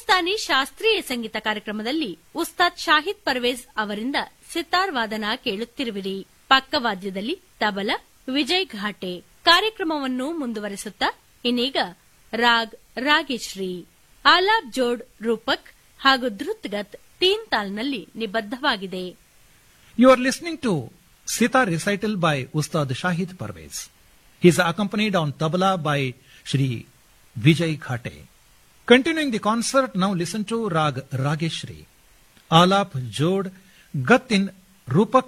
ಹಿಂದೂಸ್ತಾನಿ ಶಾಸ್ತ್ರೀಯ ಸಂಗೀತ ಕಾರ್ಯಕ್ರಮದಲ್ಲಿ ಉಸ್ತಾದ್ ಶಾಹಿದ್ ಪರ್ವೇಜ್ ಅವರಿಂದ ಸಿತಾರ್ ವಾದನ ಕೇಳುತ್ತಿರುವಿರಿ ಪಕ್ಕವಾದ್ಯದಲ್ಲಿ ತಬಲ ವಿಜಯ್ ಘಾಟೆ ಕಾರ್ಯಕ್ರಮವನ್ನು ಮುಂದುವರೆಸುತ್ತಾ ಇನ್ನೀಗ ರಾಗ್ ರಾಗೇಶ್ರೀ ಆಲಾಪ್ ಜೋಡ್ ರೂಪಕ್ ಹಾಗೂ ಧೃತ್ಗತ್ ತೀನ್ ತಾಲ್ನಲ್ಲಿ ನಿಬದ್ಧವಾಗಿದೆ You are listening to Sitar recital by Ustad Shahid Parvez. He is accompanied on tabla by Shri Vijay Khate. Continuing the concert, now listen to Rag Rageshri. Alap Jod Gat in Rupak